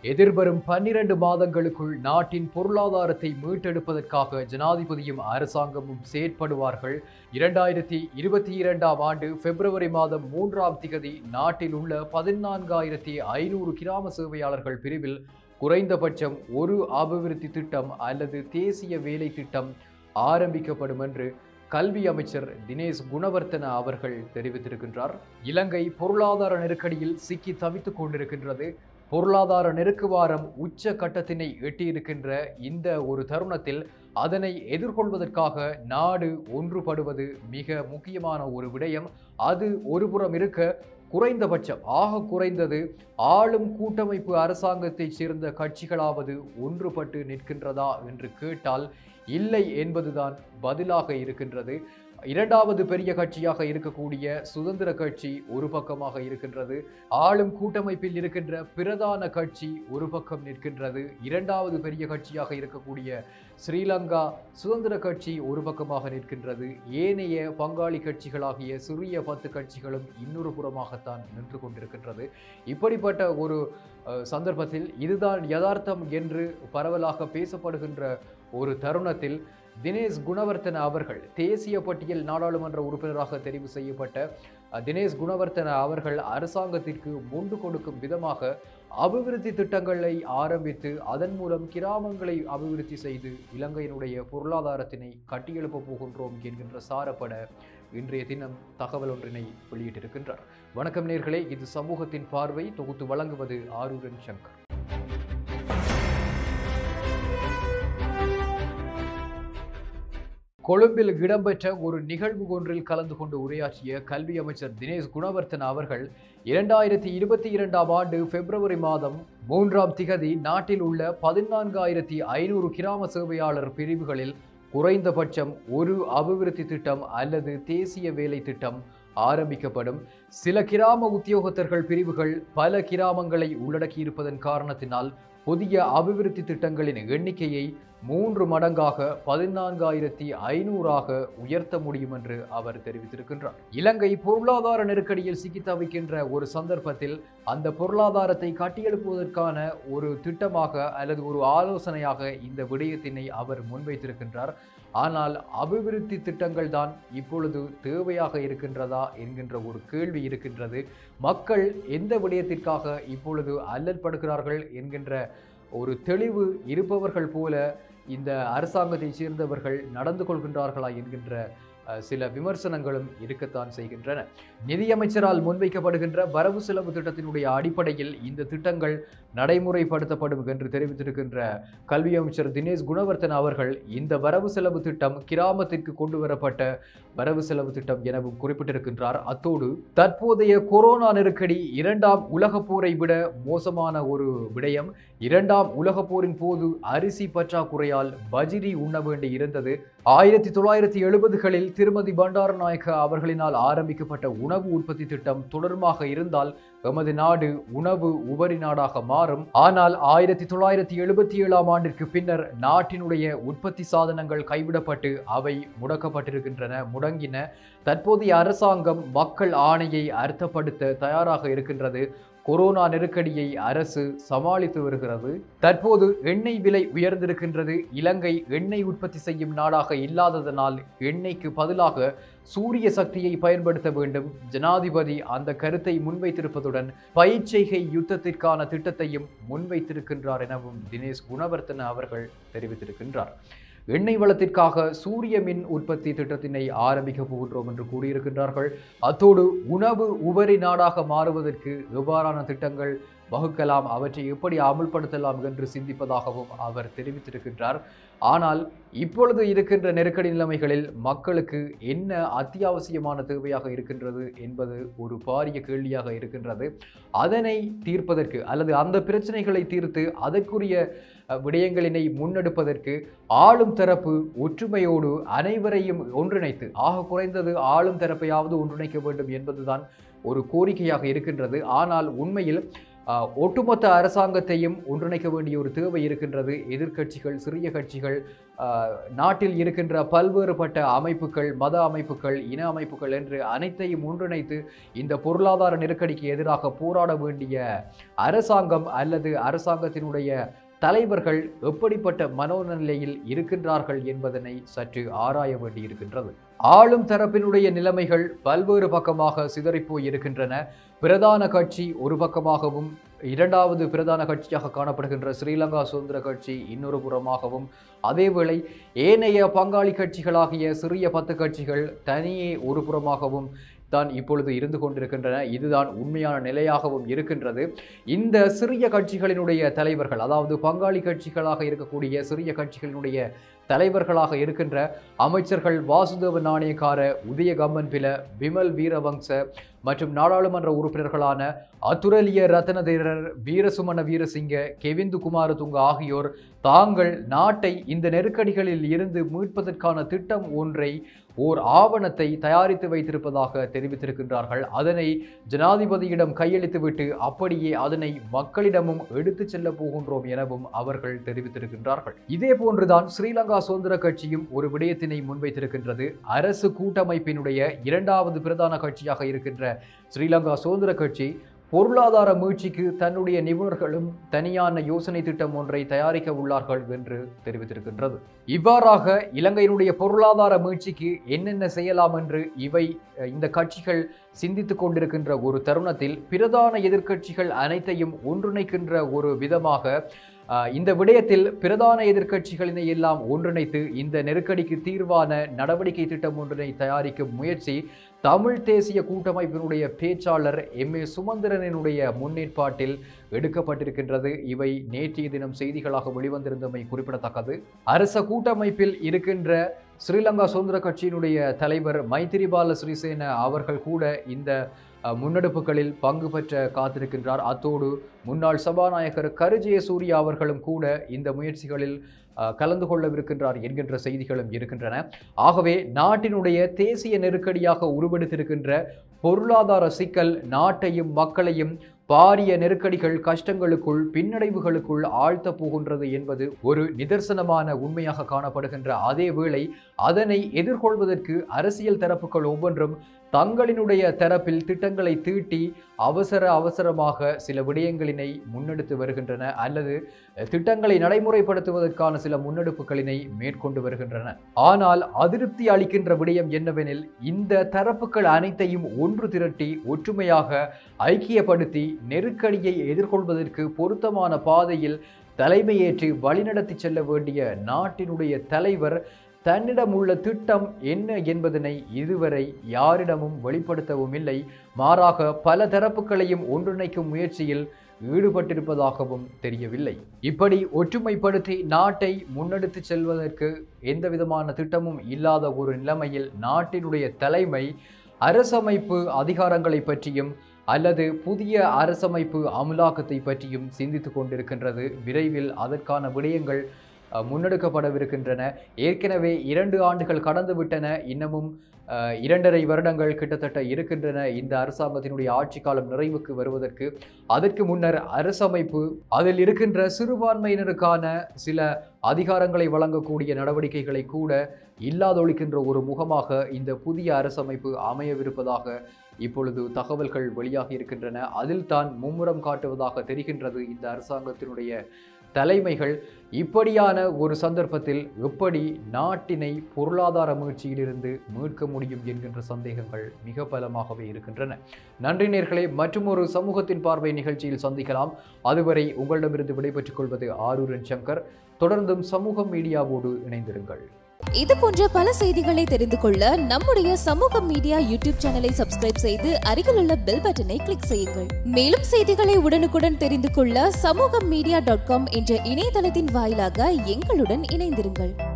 எதிர்வரும் பன்னிரண்டு மாதங்களுக்குள் நாட்டின் பொருளாதாரத்தை மீட்டெடுப்பதற்காக ஜனாதிபதியும் அரசாங்கமும் செயற்படுவார்கள் இரண்டாயிரத்தி இருபத்தி இரண்டாம் ஆண்டு பிப்ரவரி மாதம் மூன்றாம் திகதி நாட்டில் உள்ள பதினான்காயிரத்தி ஐநூறு கிராம சேவையாளர்கள் பிரிவில் குறைந்தபட்சம் ஒரு அபிவிருத்தி திட்டம் அல்லது தேசிய வேலை திட்டம் ஆரம்பிக்கப்படும் என்று கல்வி அமைச்சர் தினேஷ் குணவர்த்தன அவர்கள் தெரிவித்திருக்கின்றார் இலங்கை பொருளாதார நெருக்கடியில் சிக்கி தவித்துக் கொண்டிருக்கின்றது பொருளாதார நெருக்குவாரம் உச்ச கட்டத்தினை எட்டியிருக்கின்ற இந்த ஒரு தருணத்தில் அதனை எதிர்கொள்வதற்காக நாடு ஒன்றுபடுவது மிக முக்கியமான ஒரு விடயம் அது ஒருபுறம் இருக்க குறைந்தபட்சம் ஆக குறைந்தது ஆளும் கூட்டமைப்பு அரசாங்கத்தைச் சேர்ந்த கட்சிகளாவது ஒன்றுபட்டு நிற்கின்றதா என்று கேட்டால் இல்லை என்பதுதான் பதிலாக இருக்கின்றது இரண்டாவது பெரிய கட்சியாக இருக்கக்கூடிய சுதந்திர கட்சி ஒரு பக்கமாக இருக்கின்றது ஆளும் கூட்டமைப்பில் இருக்கின்ற பிரதான கட்சி ஒரு பக்கம் நிற்கின்றது இரண்டாவது பெரிய கட்சியாக இருக்கக்கூடிய ஸ்ரீலங்கா சுதந்திர கட்சி ஒரு பக்கமாக நிற்கின்றது ஏனைய பங்காளி கட்சிகளாகிய சிறிய பத்து கட்சிகளும் இன்னொரு புறமாகத்தான் நின்று கொண்டிருக்கின்றது இப்படிப்பட்ட ஒரு அஹ், சந்தர்ப்பத்தில் இதுதான் யதார்த்தம் என்று பரவலாக பேசப்படுகின்ற ஒரு தருணத்தில் தினேஷ் குணவர்த்தன அவர்கள் தேசிய பட்டியல் நாடாளுமன்ற உறுப்பினராக தெரிவு செய்யப்பட்ட அஹ், தினேஷ் குணவர்த்தன அவர்கள் அரசாங்கத்திற்கு முண்டு கொடுக்கும் விதமாக அபிவிருத்தி திட்டங்களை ஆரம்பித்து அதன் மூலம் கிராமங்களை அபிவிருத்தி செய்து இலங்கையினுடைய பொருளாதாரத்தினை கட்டியெழுப்ப போகின்றோம் என்கின்ற சாரப்பட இன்றைய தினம் தகவல் ஒன்றினை வெளியிட்டிருக்கின்றார் வணக்கம் நேர்களே இது சமூகத்தின் பார்வை தொகுத்து வழங்குவது ஆரூரன் சங்கர் கொழும்பில் இடம்பெற்ற ஒரு நிகழ்வு ஒன்றில் கலந்து கொண்டு உரையாற்றிய கல்வி அமைச்சர் தினேஷ் குணவர்த்தன அவர்கள் இரண்டாயிரத்தி இருபத்தி இரண்டாம் ஆண்டு பிப்ரவரி மாதம் மூன்றாம் திகதி நாட்டில் உள்ள பதினான்காயிரத்தி ஐநூறு கிராம சேவையாளர் பிரிவுகளில் குறைந்தபட்சம் ஒரு அபிவிருத்தி திட்டம் அல்லது தேசிய வேலை திட்டம் ஆரம்பிக்கப்படும் சில கிராம உத்தியோகத்தர்கள் பிரிவுகள் பல கிராமங்களை உள்ளடக்கியிருப்பதன் காரணத்தினால் புதிய அபிவிருத்தி திட்டங்களின் எண்ணிக்கையை மூன்று மடங்காக பதினான்காயிரத்தி ஐநூறாக உயர்த்த முடியும் என்று அவர் தெரிவித்திருக்கின்றார் இலங்கை பொருளாதார நெருக்கடியில் சிக்கி தவிக்கின்ற ஒரு சந்தர்ப்பத்தில் அந்த பொருளாதாரத்தை கட்டியெழுப்புவதற்கான ஒரு திட்டமாக அல்லது ஒரு ஆலோசனையாக இந்த விடயத்தினை அவர் முன்வைத்திருக்கின்றார் ஆனால் அபிவிருத்தி திட்டங்கள் தான் இப்பொழுது தேவையாக இருக்கின்றதா என்கின்ற ஒரு கேள்வி இருக்கின்றது மக்கள் எந்த விடயத்திற்காக இப்பொழுது அல்லற்படுகிறார்கள் என்கின்ற ஒரு தெளிவு இருப்பவர்கள் போல இந்த அரசாங்கத்தைச் சேர்ந்தவர்கள் நடந்து கொள்கின்றார்களா என்கின்ற அஹ், சில விமர்சனங்களும் இருக்கத்தான் செய்கின்றன நிதியமைச்சரால் முன்வைக்கப்படுகின்ற வரவு செலவு திட்டத்தினுடைய அடிப்படையில் இந்த திட்டங்கள் நடைமுறைப்படுத்தப்படும் என்று தெரிவித்திருக்கின்ற கல்வி அமைச்சர் தினேஷ் குணவர்த்தன அவர்கள் இந்த வரவு செலவு திட்டம் கிராமத்திற்கு கொண்டு வரப்பட்ட வரவு செலவு திட்டம் எனவும் குறிப்பிட்டிருக்கின்றார் அத்தோடு தற்போதைய கொரோனா நெருக்கடி இரண்டாம் உலகப் போரை விட மோசமான ஒரு விடயம் இரண்டாம் உலகப் போரின் போது அரிசி பற்றாக்குறையால் பஜிரி உண்ண வேண்டி இருந்தது ஆயிரத்தி தொள்ளாயிரத்தி எழுபதுகளில் திருமதி பண்டாரநாயக்க அவர்களினால் ஆரம்பிக்கப்பட்ட உணவு உற்பத்தி திட்டம் தொடர்பாக இருந்தால் எமது நாடு உணவு உபரி நாடாக மாறும் ஆனால் ஆயிரத்தி தொள்ளாயிரத்தி எழுபத்தி ஏழாம் ஆண்டிற்கு பின்னர் நாட்டினுடைய உற்பத்தி சாதனங்கள் கைவிடப்பட்டு அவை முடக்கப்பட்டிருக்கின்றன முடங்கின தற்போதைய அரசாங்கம் மக்கள் ஆணையை அர்த்தப்படுத்த தயாராக இருக்கின்றது கொரோனா நெருக்கடியை அரசு சமாளித்து வருகிறது தற்போது எண்ணெய் விலை உயர்ந்திருக்கின்றது இலங்கை எண்ணெய் உற்பத்தி செய்யும் நாடாக இல்லாததனால் எண்ணெய்க்கு பதிலாக சூரிய சக்தியை பயன்படுத்த வேண்டும் ஜனாதிபதி அந்த கருத்தை முன்வைத்திருப்பதுடன் பயிற்சிகை யுத்தத்திற்கான திட்டத்தையும் முன்வைத்திருக்கின்றார் எனவும் தினேஷ் குணவர்த்தன அவர்கள் தெரிவித்திருக்கின்றார் எண்ணெய் வளத்திற்காக சூரிய மின் உற்பத்தி திட்டத்தினை ஆரம்பிக்க போகின்றோம் என்று கூறியிருக்கின்றார்கள் அத்தோடு உணவு உபரி நாடாக மாறுவதற்கு எவ்வாறான திட்டங்கள் வகுக்கலாம் அவற்றை எப்படி அமுல்படுத்தலாம் என்று சிந்திப்பதாகவும் அவர் தெரிவித்திருக்கின்றார் ஆனால் இப்பொழுது இருக்கின்ற நெருக்கடி நிலைமைகளில் மக்களுக்கு என்ன அத்தியாவசியமான தேவையாக இருக்கின்றது என்பது ஒரு பாரிய கேள்வியாக இருக்கின்றது அதனை தீர்ப்பதற்கு அல்லது அந்த பிரச்சனைகளை தீர்த்து அதற்குரிய அஹ், விடயங்களினை முன்னெடுப்பதற்கு ஆளும் தரப்பு ஒற்றுமையோடு அனைவரையும் ஒன்றிணைத்து ஆக குறைந்தது ஆளும் தரப்பையாவது ஒன்றிணைக்க வேண்டும் என்பதுதான் ஒரு கோரிக்கையாக இருக்கின்றது ஆனால் உண்மையில் ஆஹ், ஒட்டுமொத்த அரசாங்கத்தையும் ஒன்றிணைக்க வேண்டிய ஒரு தேவை இருக்கின்றது எதிர்க்கட்சிகள் சிறிய கட்சிகள் ஆஹ், நாட்டில் இருக்கின்ற பல்வேறுபட்ட அமைப்புகள் மத அமைப்புகள் இன அமைப்புகள் என்று அனைத்தையும் ஒன்றிணைத்து இந்த பொருளாதார நெருக்கடிக்கு எதிராக போராட வேண்டிய அரசாங்கம் அல்லது அரசாங்கத்தினுடைய தலைவர்கள் எப்படிப்பட்ட மனோநிலையில் இருக்கின்றார்கள் என்பதனை சற்று ஆராய வேண்டியிருக்கின்றது ஆளும் தரப்பினுடைய நிலைமைகள் பல்வேறு பக்கமாக சிதறிப்போய் இருக்கின்றன பிரதான கட்சி ஒரு பக்கமாகவும் இரண்டாவது பிரதான கட்சியாக காணப்படுகின்ற ஸ்ரீலங்கா சுதந்திர கட்சி இன்னொரு புறமாகவும் அதேவேளை ஏனைய பங்காளி கட்சிகளாகிய சிறிய பத்து கட்சிகள் தனியே ஒரு புறமாகவும் தான் இப்பொழுது இருந்து கொண்டிருக்கின்றன இதுதான் உண்மையான நிலையாகவும் இருக்கின்றது இந்த சிறிய கட்சிகளினுடைய தலைவர்கள் அதாவது பங்காளி கட்சிகளாக இருக்கக்கூடிய சிறிய கட்சிகளினுடைய தலைவர்களாக இருக்கின்ற அமைச்சர்கள் வாசுதேவ நாணயக்கார உதய கம்மன்பில விமல் வீரவங்ச மற்றும் நாடாளுமன்ற உறுப்பினர்களான அதுரலிய ரத்னதேரர் வீரசுமண வீரசிங்க கெவிந்து குமாரதுங்க ஆகியோர் தாங்கள் நாட்டை இந்த நெருக்கடிகளில் இருந்து மீட்பதற்கான திட்டம் ஒன்றை ஓர் ஆவணத்தை தயாரித்து வைத்திருப்பதாக தெரிவித்திருக்கின்றார்கள் அதனை ஜனாதிபதியிடம் கையளித்துவிட்டு அப்படியே அதனை மக்களிடமும் எடுத்துச் செல்ல போகின்றோம் எனவும் அவர்கள் தெரிவித்திருக்கின்றார்கள் இதே போன்றுதான் ஸ்ரீலங்கா சுதந்திர கட்சியும் ஒரு விடயத்தினை முன்வைத்திருக்கின்றது அரசு கூட்டமைப்பினுடைய இரண்டாவது பிரதான கட்சியாக இருக்கின்ற ஸ்ரீலங்கா சுதந்திர கட்சி பொருளாதார மீழ்ச்சிக்கு தன்னுடைய நிபுணர்களும் தனியான யோசனை திட்டம் ஒன்றை தயாரிக்க உள்ளார்கள் என்று தெரிவித்திருக்கின்றது இவ்வாறாக இலங்கையினுடைய பொருளாதார மீழ்ச்சிக்கு என்னென்ன செய்யலாம் என்று இவை அஹ், இந்த கட்சிகள் சிந்தித்துக் கொண்டிருக்கின்ற ஒரு தருணத்தில் பிரதான எதிர்க்கட்சிகள் அனைத்தையும் ஒன்றிணைக்கின்ற ஒரு விதமாக அஹ், இந்த விடயத்தில் பிரதான எதிர்க்கட்சிகளினை எல்லாம் ஒன்றிணைத்து இந்த நெருக்கடிக்கு தீர்வான நடவடிக்கை திட்டம் ஒன்றினை தயாரிக்கும் முயற்சி தமிழ் தேசிய கூட்டமைப்பினுடைய பேச்சாளர் எம் ஏ சுமந்திரனினுடைய முன்னேற்பாட்டில் எடுக்கப்பட்டிருக்கின்றது இவை நேற்றைய தினம் செய்திகளாக வெளிவந்திருந்தமை குறிப்பிடத்தக்கது அரச கூட்டமைப்பில் இருக்கின்ற ஸ்ரீலங்கா சுதந்திர கட்சியினுடைய தலைவர் மைத்திரிபால சிறிசேன அவர்கள் கூட இந்த அஹ், முன்னெடுப்புகளில் பங்கு பெற்ற காத்திருக்கின்றார் அத்தோடு முன்னாள் சபாநாயகர் கருஜெய சூர்யா அவர்களும் கூட இந்த முயற்சிகளில் அஹ், கலந்து கொள்ளவிருக்கின்றார் என்கின்ற செய்திகளும் இருக்கின்றன ஆகவே நாட்டினுடைய தேசிய நெருக்கடியாக உருவெடுத்திருக்கின்ற பொருளாதார சிக்கல் நாட்டையும் மக்களையும் பாரிய நெருக்கடிகள் கஷ்டங்களுக்குள் பின்னடைவுகளுக்குள் ஆழ்த்த போகின்றது என்பது ஒரு நிதர்சனமான உண்மையாக காணப்படுகின்ற அதே வேளை அதனை எதிர்கொள்வதற்கு அரசியல் தரப்புகள் ஒவ்வொன்றும் தங்களினுடைய தரப்பில் திட்டங்களை தீட்டி அவசர அவசரமாக சில விடயங்களினை முன்னெடுத்து வருகின்றன அல்லது திட்டங்களை நடைமுறைப்படுத்துவதற்கான சில முன்னெடுப்புகளினை மேற்கொண்டு வருகின்றன ஆனால் அதிருப்தி அளிக்கின்ற விடயம் என்னவெனில் இந்த தரப்புகள் அனைத்தையும் ஒன்று திரட்டி ஒற்றுமையாக ஐக்கியப்படுத்தி நெருக்கடியை எதிர்கொள்வதற்கு பொருத்தமான பாதையில் தலைமையேற்று வழிநடத்தி செல்ல வேண்டிய நாட்டினுடைய தலைவர் தன்னிடம் உள்ள திட்டம் என்ன என்பதனை இதுவரை யாரிடமும் வெளிப்படுத்தவும் இல்லை மாறாக பல தரப்புகளையும் ஒன்றிணைக்கும் முயற்சியில் ஈடுபட்டிருப்பதாகவும் தெரியவில்லை இப்படி ஒற்றுமைப்படுத்தி நாட்டை முன்னெடுத்து செல்வதற்கு எந்த விதமான திட்டமும் இல்லாத ஒரு நிலைமையில் நாட்டினுடைய தலைமை அரசமைப்பு அதிகாரங்களை பற்றியும் அல்லது புதிய அரசமைப்பு அமலாக்கத்தை பற்றியும் சிந்தித்துக் கொண்டிருக்கின்றது விரைவில் அதற்கான விடயங்கள் அஹ், முன்னெடுக்கப்படவிருக்கின்றன ஏற்கனவே இரண்டு ஆண்டுகள் கடந்துவிட்டன இன்னமும் அஹ், இரண்டரை வருடங்கள் கிட்டத்தட்ட இருக்கின்றன இந்த அரசாங்கத்தினுடைய ஆட்சி காலம் நிறைவுக்கு வருவதற்கு அதற்கு முன்னர் அரசமைப்பு அதில் இருக்கின்ற சிறுபான்மையினருக்கான சில அதிகாரங்களை வழங்கக்கூடிய நடவடிக்கைகளை கூட இல்லாதொழிக்கின்ற ஒரு முகமாக இந்த புதிய அரசமைப்பு அமையவிருப்பதாக இப்பொழுது தகவல்கள் வெளியாகி இருக்கின்றன அதில் தான் மும்முரம் காட்டுவதாக தெரிகின்றது இந்த அரசாங்கத்தினுடைய தலைமைகள் இப்படியான ஒரு சந்தர்ப்பத்தில் எப்படி நாட்டினை பொருளாதார மீழ்ச்சியிலிருந்து மீட்க முடியும் என்கின்ற சந்தேகங்கள் மிக பலமாகவே இருக்கின்றன நன்றி நேர்களே மற்றும் ஒரு சமூகத்தின் பார்வை நிகழ்ச்சியில் சந்திக்கலாம் அதுவரை உங்களிடமிருந்து விடைபெற்றுக் கொள்வது ஆரூரன் சங்கர் தொடர்ந்தும் சமூகம் மீடியாவோடு இணைந்திருங்கள் இது போன்ற பல செய்திகளை தெரிந்து கொள்ள நம்முடைய சமூக மீடியா யூடியூப் சேனலை சப்ஸ்கிரைப் செய்து அருகிலுள்ள பெல் பட்டனை கிளிக் செய்யுங்கள் மேலும் செய்திகளை உடனுக்குடன் தெரிந்து கொள்ள சமூக மீடியா டாட் காம் என்ற இணையதளத்தின் வாயிலாக எங்களுடன் இணைந்திருங்கள்